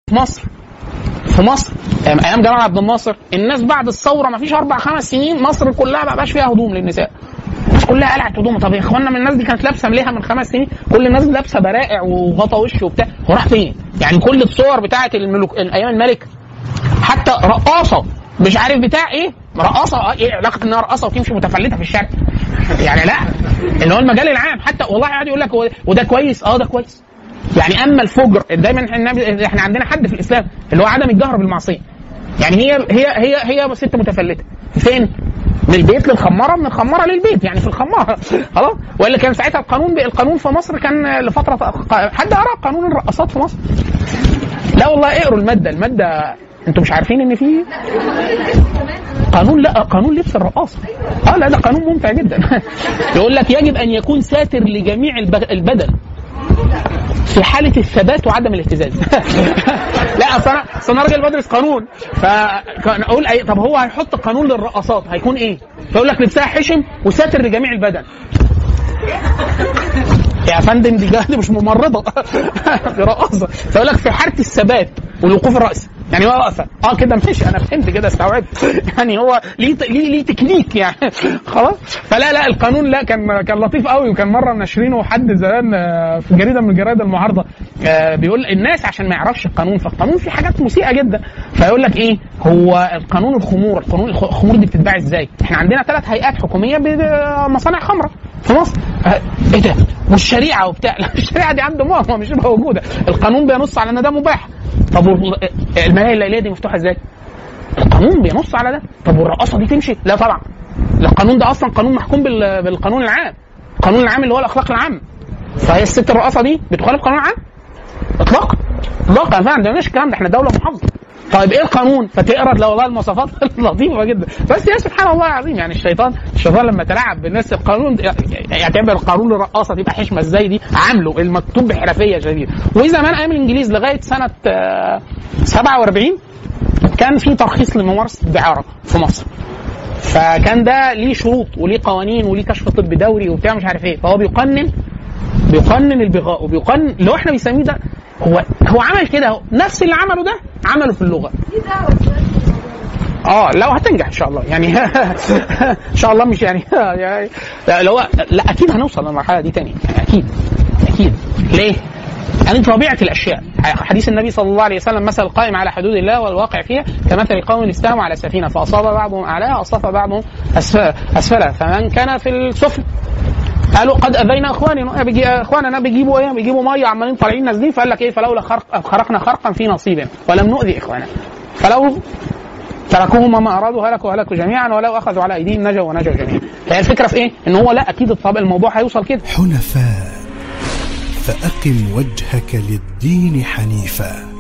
في مصر في مصر ايام جمال عبد الناصر الناس بعد الثوره ما فيش اربع خمس سنين مصر كلها ما بقاش فيها هدوم للنساء الناس كلها قلعت هدوم طب يا اخوانا من الناس دي كانت لابسه مليها من خمس سنين كل الناس لابسه برائع وغطا وش وبتاع هو راح فين؟ يعني كل الصور بتاعت الملوك ايام الملك حتى رقاصه مش عارف بتاع ايه رقاصه ايه علاقه انها رقاصه وتمشي متفلته في الشارع يعني لا اللي هو المجال العام حتى والله قاعد يقول لك هو- وده كويس اه ده كويس يعني اما الفجر دايما احنا النبي- احنا عندنا حد في الاسلام اللي هو عدم الجهر بالمعصيه يعني هي هي هي هي ست متفلته فين؟ من البيت للخماره من الخماره للبيت يعني في الخماره خلاص والا كان ساعتها القانون القانون في مصر كان لفتره حد قرا قانون الرقصات في مصر لا والله اقروا الماده الماده انتوا مش عارفين ان في قانون لا قانون لبس الرقاصه اه لا ده قانون ممتع جدا يقول لك يجب ان يكون ساتر لجميع الب- البدن في حاله الثبات وعدم الاهتزاز لا اصل انا اصل انا راجل بدرس قانون فكان اقول أي طب هو هيحط قانون للرقصات هيكون ايه؟ فيقول لك لبسها حشم وساتر لجميع البدن يا فندم دي جهد مش ممرضه دي رقاصه فيقول لك في حاله الثبات والوقوف الراسي يعني هو واقفه اه كده ماشي انا فهمت كده استوعبت يعني هو ليه ليه ليه تكنيك يعني خلاص فلا لا القانون لا كان كان لطيف قوي وكان مره ناشرينه حد زمان آه، في جريده من الجرايد المعارضه آه، بيقول الناس عشان ما يعرفش القانون فالقانون فيه حاجات مسيئه جدا فيقول لك ايه هو القانون الخمور القانون الخ- الخمور دي بتتباع ازاي؟ احنا عندنا ثلاث هيئات حكوميه بمصانع خمره في مصر آه، ايه ده؟ والشريعه وبتاع لا الشريعه دي عند ماما مش موجوده القانون بينص على ان ده مباح طب وال- الملاهي الليليه دي مفتوحه ازاي؟ القانون بينص على ده طب والرقاصه دي تمشي؟ لا طبعا القانون ده اصلا قانون محكوم بال- بالقانون العام القانون العام اللي هو الاخلاق العامه فهي الست الرقاصه دي بتخالف قانون عام اطلاقا اطلاقا ما عندناش الكلام ده احنا دوله محافظه طيب ايه القانون؟ فتقرا لا والله المواصفات لطيفه جدا بس يا سبحان الله العظيم يعني الشيطان الشيطان لما تلاعب بالناس القانون يعتبر القانون للرقاصه تبقى حشمه ازاي دي عامله المكتوب بحرفيه شديده وزمان ايام الانجليز لغايه سنه آه، 47 كان في ترخيص لممارسه الدعاره في مصر فكان ده ليه شروط وليه قوانين وليه كشف طبي دوري وبتاع مش عارف ايه فهو بيقنن بيقنن البغاء وبيقنن اللي هو احنا بنسميه ده هو هو عمل كده اهو نفس اللي عمله ده عمله في اللغه اه لو هتنجح ان شاء الله يعني ان شاء الله مش يعني يعني لا لو لا اكيد هنوصل للمرحله دي تاني يعني اكيد اكيد ليه؟ يعني طبيعه الاشياء حديث النبي صلى الله عليه وسلم مثل القائم على حدود الله والواقع فيها كمثل قوم استهموا على سفينه فاصاب بعضهم اعلاها واصطف بعضهم أسف- اسفلها فمن كان في السفل قالوا قد اذينا اخواننا بيجي اخواننا بيجيبوا ايه بيجيبوا ميه عمالين طالعين نازلين فقال لك ايه فلولا خرق خرقنا خرقا في نصيبنا ولم نؤذي اخواننا فلو تركوهم ما ارادوا هلكوا هلكوا جميعا ولو اخذوا على ايديهم نجوا ونجوا جميعا فهي الفكره في ايه؟ ان هو لا اكيد الطبع الموضوع هيوصل كده حنفاء فأقم وجهك للدين حنيفا